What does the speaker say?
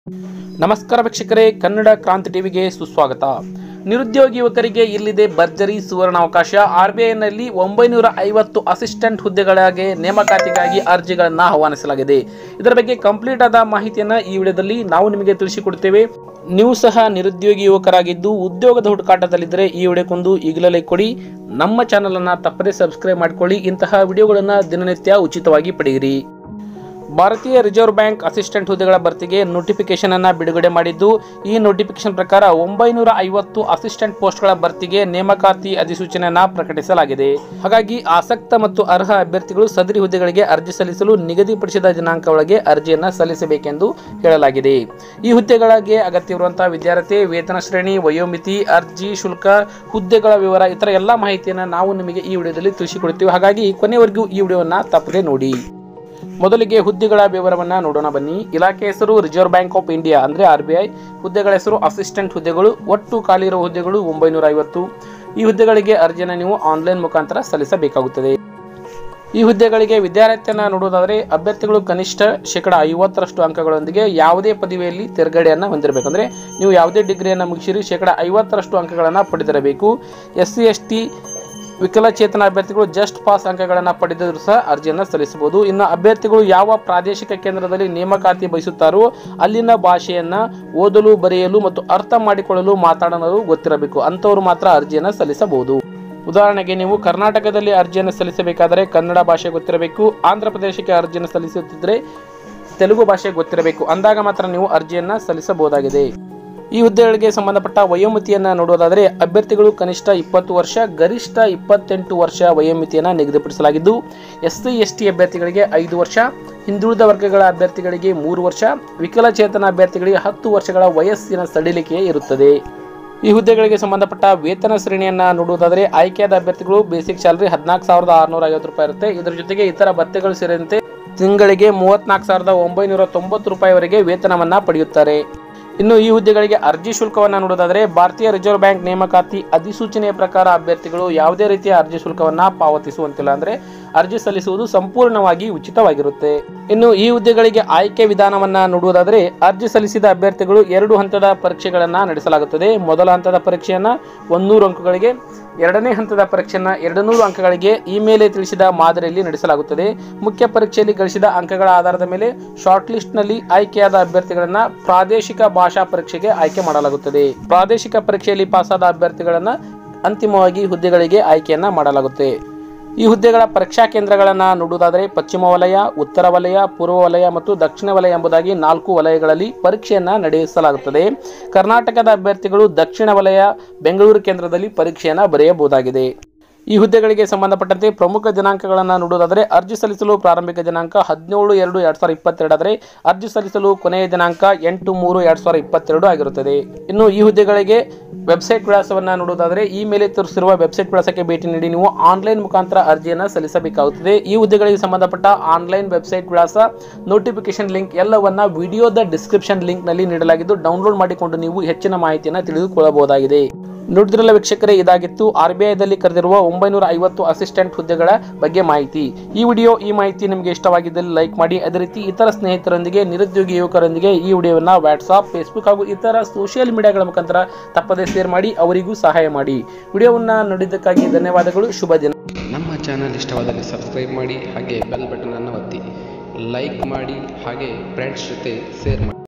ನಮಸ್ಕಾರ ವೀಕ್ಷಕರೇ ಕನ್ನಡ ಕ್ರಾಂತಿ ಟಿವಿಗೆ ಸುಸ್ವಾಗತ ನಿರುದ್ಯೋಗಿ ಯುವಕರಿಗೆ ಇಲ್ಲಿದೆ ಭರ್ಜರಿ ಸುವರ್ಣಾವಕಾಶ ಆರ್ ಬಿ ಐನಲ್ಲಿ ಒಂಬೈನೂರ ಐವತ್ತು ಅಸಿಸ್ಟೆಂಟ್ ಹುದ್ದೆಗಳಿಗೆ ನೇಮಕಾತಿಗಾಗಿ ಅರ್ಜಿಗಳನ್ನು ಆಹ್ವಾನಿಸಲಾಗಿದೆ ಇದರ ಬಗ್ಗೆ ಕಂಪ್ಲೀಟ್ ಆದ ಮಾಹಿತಿಯನ್ನು ಈ ವಿಡಿಯೋದಲ್ಲಿ ನಾವು ನಿಮಗೆ ತಿಳಿಸಿಕೊಡ್ತೇವೆ ನೀವು ಸಹ ನಿರುದ್ಯೋಗಿ ಯುವಕರಾಗಿದ್ದು ಉದ್ಯೋಗದ ಹುಡುಕಾಟದಲ್ಲಿದ್ದರೆ ಈ ವಿಡಿಯೋಕ್ಕೊಂದು ಈಗಲೇ ಕೊಡಿ ನಮ್ಮ ಚಾನಲನ್ನು ತಪ್ಪದೇ ಸಬ್ಸ್ಕ್ರೈಬ್ ಮಾಡಿಕೊಳ್ಳಿ ಇಂತಹ ವಿಡಿಯೋಗಳನ್ನು ದಿನನಿತ್ಯ ಉಚಿತವಾಗಿ ಪಡೆಯಿರಿ ಭಾರತೀಯ ರಿಸರ್ವ್ ಬ್ಯಾಂಕ್ ಅಸಿಸ್ಟೆಂಟ್ ಹುದ್ದೆಗಳ ಭರ್ತಿಗೆ ನೋಟಿಫಿಕೇಶನ್ ಅನ್ನ ಬಿಡುಗಡೆ ಮಾಡಿದ್ದು ಈ ನೋಟಿಫಿಕೇಶನ್ ಪ್ರಕಾರ ಒಂಬೈನೂರ ಐವತ್ತು ಅಸಿಸ್ಟೆಂಟ್ ಪೋಸ್ಟ್ಗಳ ಭರ್ತಿಗೆ ನೇಮಕಾತಿ ಅಧಿಸೂಚನೆಯನ್ನ ಪ್ರಕಟಿಸಲಾಗಿದೆ ಹಾಗಾಗಿ ಆಸಕ್ತ ಮತ್ತು ಅರ್ಹ ಅಭ್ಯರ್ಥಿಗಳು ಸದರಿ ಹುದ್ದೆಗಳಿಗೆ ಅರ್ಜಿ ಸಲ್ಲಿಸಲು ನಿಗದಿಪಡಿಸಿದ ದಿನಾಂಕ ಒಳಗೆ ಅರ್ಜಿಯನ್ನ ಸಲ್ಲಿಸಬೇಕೆಂದು ಹೇಳಲಾಗಿದೆ ಈ ಹುದ್ದೆಗಳಿಗೆ ಅಗತ್ಯವಿರುವಂತಹ ವಿದ್ಯಾರ್ಥಿ ವೇತನ ಶ್ರೇಣಿ ವಯೋಮಿತಿ ಅರ್ಜಿ ಶುಲ್ಕ ಹುದ್ದೆಗಳ ವಿವರ ಇತರ ಎಲ್ಲ ಮಾಹಿತಿಯನ್ನು ನಾವು ನಿಮಗೆ ಈ ವಿಡಿಯೋದಲ್ಲಿ ತಿಳಿಸಿಕೊಡ್ತೀವಿ ಹಾಗಾಗಿ ಕೊನೆವರೆಗೂ ಈ ವಿಡಿಯೋವನ್ನು ತಪ್ಪದೆ ನೋಡಿ ಮೊದಲಿಗೆ ಹುದ್ದೆಗಳ ವಿವರವನ್ನ ನೋಡೋಣ ಬನ್ನಿ ಇಲಾಖೆ ಹೆಸರು ರಿಸರ್ವ್ ಬ್ಯಾಂಕ್ ಆಫ್ ಇಂಡಿಯಾ ಅಂದ್ರೆ ಆರ್ ಬಿ ಐ ಹುದ್ದೆಗಳ ಹೆಸರು ಅಸಿಸ್ಟೆಂಟ್ ಹುದ್ದೆಗಳು ಒಟ್ಟು ಖಾಲಿ ಇರುವ ಹುದ್ದೆಗಳು ಒಂಬೈನೂರ ಐವತ್ತು ಈ ಹುದ್ದೆಗಳಿಗೆ ಅರ್ಜಿಯನ್ನು ನೀವು ಆನ್ಲೈನ್ ಮುಖಾಂತರ ಸಲ್ಲಿಸಬೇಕಾಗುತ್ತದೆ ಈ ಹುದ್ದೆಗಳಿಗೆ ವಿದ್ಯಾರ್ಥಿಯನ್ನ ನೋಡುವುದಾದರೆ ಅಭ್ಯರ್ಥಿಗಳು ಕನಿಷ್ಠ ಶೇಕಡ ಐವತ್ತರಷ್ಟು ಅಂಕಗಳೊಂದಿಗೆ ಯಾವುದೇ ಪದವಿಯಲ್ಲಿ ತೆರಗಡೆಯನ್ನು ಹೊಂದಿರಬೇಕು ಅಂದರೆ ನೀವು ಯಾವುದೇ ಡಿಗ್ರಿಯನ್ನು ಮುಗಿಸಿರಿ ಶೇಕಡ ಐವತ್ತರಷ್ಟು ಅಂಕಗಳನ್ನು ಪಡೆದಿರಬೇಕು ಎಸ್ ಸಿ ಎಸ್ ಟಿ ವಿಕಲಚೇತನ ಅಭ್ಯರ್ಥಿಗಳು ಜಸ್ಟ್ ಪಾಸ್ ಅಂಕಗಳನ್ನು ಪಡೆದರೂ ಸಹ ಅರ್ಜಿಯನ್ನು ಸಲ್ಲಿಸಬಹುದು ಇನ್ನು ಅಭ್ಯರ್ಥಿಗಳು ಯಾವ ಪ್ರಾದೇಶಿಕ ಕೇಂದ್ರದಲ್ಲಿ ನೇಮಕಾತಿ ಬಯಸುತ್ತಾರೋ ಅಲ್ಲಿನ ಭಾಷೆಯನ್ನು ಓದಲು ಬರೆಯಲು ಮತ್ತು ಅರ್ಥ ಮಾಡಿಕೊಳ್ಳಲು ಮಾತಾಡಲು ಗೊತ್ತಿರಬೇಕು ಅಂಥವರು ಮಾತ್ರ ಅರ್ಜಿಯನ್ನು ಸಲ್ಲಿಸಬಹುದು ಉದಾಹರಣೆಗೆ ನೀವು ಕರ್ನಾಟಕದಲ್ಲಿ ಅರ್ಜಿಯನ್ನು ಸಲ್ಲಿಸಬೇಕಾದರೆ ಕನ್ನಡ ಭಾಷೆ ಗೊತ್ತಿರಬೇಕು ಆಂಧ್ರ ಪ್ರದೇಶಕ್ಕೆ ಅರ್ಜಿಯನ್ನು ಸಲ್ಲಿಸುತ್ತಿದ್ದರೆ ತೆಲುಗು ಭಾಷೆ ಗೊತ್ತಿರಬೇಕು ಅಂದಾಗ ಮಾತ್ರ ನೀವು ಅರ್ಜಿಯನ್ನು ಸಲ್ಲಿಸಬಹುದಾಗಿದೆ ಈ ಹುದ್ದೆಗಳಿಗೆ ಸಂಬಂಧಪಟ್ಟ ವಯೋಮಿತಿಯನ್ನು ನೋಡುವುದಾದರೆ ಅಭ್ಯರ್ಥಿಗಳು ಕನಿಷ್ಠ ಇಪ್ಪತ್ತು ವರ್ಷ ಗರಿಷ್ಠ ಇಪ್ಪತ್ತೆಂಟು ವರ್ಷ ವಯೋಮಿತಿಯನ್ನು ನಿಗದಿಪಡಿಸಲಾಗಿದ್ದು ಎಸ್ ಸಿ ಎಸ್ ಟಿ ಅಭ್ಯರ್ಥಿಗಳಿಗೆ ಐದು ವರ್ಷ ಹಿಂದುಳಿದ ವರ್ಗಗಳ ಅಭ್ಯರ್ಥಿಗಳಿಗೆ ಮೂರು ವರ್ಷ ವಿಕಲಚೇತನ ಅಭ್ಯರ್ಥಿಗಳಿಗೆ ಹತ್ತು ವರ್ಷಗಳ ವಯಸ್ಸಿನ ಸಡಿಲಿಕೆ ಇರುತ್ತದೆ ಈ ಹುದ್ದೆಗಳಿಗೆ ಸಂಬಂಧಪಟ್ಟ ವೇತನ ಶ್ರೇಣಿಯನ್ನ ನೋಡುವುದಾದರೆ ಆಯ್ಕೆಯಾದ ಅಭ್ಯರ್ಥಿಗಳು ಬೇಸಿಕ್ ಸ್ಯಾಲರಿ ಹದಿನಾಲ್ಕು ಸಾವಿರದ ಆರುನೂರ ಐವತ್ತು ರೂಪಾಯಿ ಇರುತ್ತೆ ಇದರ ಜೊತೆಗೆ ಇತರ ಭತ್ಯೆಗಳು ಸೇರಿದಂತೆ ತಿಂಗಳಿಗೆ ಮೂವತ್ನಾಲ್ಕು ಸಾವಿರದ ಒಂಬೈನೂರ ತೊಂಬತ್ತು ರೂಪಾಯಿವರೆಗೆ ವೇತನವನ್ನ ಪಡೆಯುತ್ತಾರೆ ಇನ್ನು ಈ ಹುದ್ದೆಗಳಿಗೆ ಅರ್ಜಿ ಶುಲ್ಕವನ್ನು ನೋಡೋದಾದರೆ ಭಾರತೀಯ ರಿಸರ್ವ್ ಬ್ಯಾಂಕ್ ನೇಮಕಾತಿ ಅಧಿಸೂಚನೆಯ ಪ್ರಕಾರ ಅಭ್ಯರ್ಥಿಗಳು ಯಾವುದೇ ರೀತಿಯ ಅರ್ಜಿ ಶುಲ್ಕವನ್ನ ಪಾವತಿಸುವಂತಿಲ್ಲ ಅಂದ್ರೆ ಅರ್ಜಿ ಸಲ್ಲಿಸುವುದು ಸಂಪೂರ್ಣವಾಗಿ ಉಚಿತವಾಗಿರುತ್ತೆ ಇನ್ನು ಈ ಹುದ್ದೆಗಳಿಗೆ ಆಯ್ಕೆ ವಿಧಾನವನ್ನ ನೋಡುವುದಾದರೆ ಅರ್ಜಿ ಸಲ್ಲಿಸಿದ ಅಭ್ಯರ್ಥಿಗಳು ಎರಡು ಹಂತದ ಪರೀಕ್ಷೆಗಳನ್ನ ನಡೆಸಲಾಗುತ್ತದೆ ಮೊದಲ ಹಂತದ ಪರೀಕ್ಷೆಯನ್ನ ಒಂದೂರು ಅಂಕಗಳಿಗೆ ಎರಡನೇ ಹಂತದ ಪರೀಕ್ಷೆಯನ್ನ ಎರಡು ನೂರು ಅಂಕಗಳಿಗೆ ಈ ಮೇಲೆ ತಿಳಿಸಿದ ಮಾದರಿಯಲ್ಲಿ ನಡೆಸಲಾಗುತ್ತದೆ ಮುಖ್ಯ ಪರೀಕ್ಷೆಯಲ್ಲಿ ಗಳಿಸಿದ ಅಂಕಗಳ ಆಧಾರದ ಮೇಲೆ ಶಾರ್ಟ್ ಲಿಸ್ಟ್ನಲ್ಲಿ ಆಯ್ಕೆಯಾದ ಅಭ್ಯರ್ಥಿಗಳನ್ನ ಪ್ರಾದೇಶಿಕ ಭಾಷಾ ಪರೀಕ್ಷೆಗೆ ಆಯ್ಕೆ ಮಾಡಲಾಗುತ್ತದೆ ಪ್ರಾದೇಶಿಕ ಪರೀಕ್ಷೆಯಲ್ಲಿ ಪಾಸಾದ ಅಭ್ಯರ್ಥಿಗಳನ್ನ ಅಂತಿಮವಾಗಿ ಹುದ್ದೆಗಳಿಗೆ ಆಯ್ಕೆಯನ್ನ ಮಾಡಲಾಗುತ್ತೆ ಈ ಹುದ್ದೆಗಳ ಪರೀಕ್ಷಾ ಕೇಂದ್ರಗಳನ್ನು ನೋಡುವುದಾದರೆ ಪಶ್ಚಿಮ ವಲಯ ಉತ್ತರ ವಲಯ ಪೂರ್ವ ವಲಯ ಮತ್ತು ದಕ್ಷಿಣ ವಲಯ ಎಂಬುದಾಗಿ ನಾಲ್ಕು ವಲಯಗಳಲ್ಲಿ ಪರೀಕ್ಷೆಯನ್ನು ನಡೆಸಲಾಗುತ್ತದೆ ಕರ್ನಾಟಕದ ಅಭ್ಯರ್ಥಿಗಳು ದಕ್ಷಿಣ ವಲಯ ಬೆಂಗಳೂರು ಕೇಂದ್ರದಲ್ಲಿ ಪರೀಕ್ಷೆಯನ್ನು ಬರೆಯಬಹುದಾಗಿದೆ ಈ ಹುದ್ದೆಗಳಿಗೆ ಸಂಬಂಧಪಟ್ಟಂತೆ ಪ್ರಮುಖ ದಿನಾಂಕಗಳನ್ನು ನೋಡುವುದಾದರೆ ಅರ್ಜಿ ಸಲ್ಲಿಸಲು ಪ್ರಾರಂಭಿಕ ದಿನಾಂಕ ಹದಿನೇಳು ಎರಡು ಎರಡು ಸಾವಿರದ ಇಪ್ಪತ್ತೆರಡಾದರೆ ಅರ್ಜಿ ಸಲ್ಲಿಸಲು ಕೊನೆಯ ದಿನಾಂಕ ಎಂಟು ಮೂರು ಎರಡು ಸಾವಿರದ ಇಪ್ಪತ್ತೆರಡು ಆಗಿರುತ್ತದೆ ಇನ್ನು ಈ ಹುದ್ದೆಗಳಿಗೆ ವೆಬ್ಸೈಟ್ ವಿಳಾಸವನ್ನು ನೋಡುವುದಾದರೆ ಈ ಮೇಲೆ ತೋರಿಸಿರುವ ವೆಬ್ಸೈಟ್ ವಿಳಾಸಕ್ಕೆ ಭೇಟಿ ನೀಡಿ ನೀವು ಆನ್ಲೈನ್ ಮುಖಾಂತರ ಅರ್ಜಿಯನ್ನು ಸಲ್ಲಿಸಬೇಕಾಗುತ್ತದೆ ಈ ಹುದ್ದೆಗಳಿಗೆ ಸಂಬಂಧಪಟ್ಟ ಆನ್ಲೈನ್ ವೆಬ್ಸೈಟ್ ವಿಳಾಸ ನೋಟಿಫಿಕೇಶನ್ ಲಿಂಕ್ ಎಲ್ಲವನ್ನ ವಿಡಿಯೋದ ಡಿಸ್ಕ್ರಿಪ್ಷನ್ ಲಿಂಕ್ನಲ್ಲಿ ನೀಡಲಾಗಿದ್ದು ಡೌನ್ಲೋಡ್ ಮಾಡಿಕೊಂಡು ನೀವು ಹೆಚ್ಚಿನ ಮಾಹಿತಿಯನ್ನು ತಿಳಿದುಕೊಳ್ಳಬಹುದಾಗಿದೆ ನೋಡಿದ್ರಲ್ಲ ವೀಕ್ಷಕರೇ ಇದಾಗಿತ್ತು ಆರ್ ಬಿ ಐದಲ್ಲಿ ಕರೆದಿರುವ ಒಂಬೈನೂರ ಐವತ್ತು ಅಸಿಸ್ಟೆಂಟ್ ಹುದ್ದೆಗಳ ಬಗ್ಗೆ ಮಾಹಿತಿ ಈ ವಿಡಿಯೋ ಈ ಮಾಹಿತಿ ನಿಮಗೆ ಇಷ್ಟವಾಗಿದ್ದಲ್ಲಿ ಲೈಕ್ ಮಾಡಿ ಅದೇ ರೀತಿ ಇತರ ಸ್ನೇಹಿತರೊಂದಿಗೆ ನಿರುದ್ಯೋಗಿ ಯುವಕರೊಂದಿಗೆ ಈ ವಿಡಿಯೋವನ್ನು ವಾಟ್ಸಾಪ್ ಫೇಸ್ಬುಕ್ ಹಾಗೂ ಇತರ ಸೋಷಿಯಲ್ ಮೀಡಿಯಾಗಳ ಮುಖಾಂತರ ತಪ್ಪದೇ ಶೇರ್ ಮಾಡಿ ಅವರಿಗೂ ಸಹಾಯ ಮಾಡಿ ವಿಡಿಯೋವನ್ನು ನೋಡಿದ್ದಕ್ಕಾಗಿ ಧನ್ಯವಾದಗಳು ಶುಭ ದಿನ ನಮ್ಮ ಚಾನಲ್ ಇಷ್ಟವಾದಲ್ಲಿ ಸಬ್ಸ್ಕ್ರೈಬ್ ಮಾಡಿ ಹಾಗೆ ಬೆಲ್ ಬಟನನ್ನು ಒತ್ತಿ ಲೈಕ್ ಮಾಡಿ ಹಾಗೆ ಫ್ರೆಂಡ್ಸ್ ಜೊತೆ ಶೇರ್ ಮಾಡಿ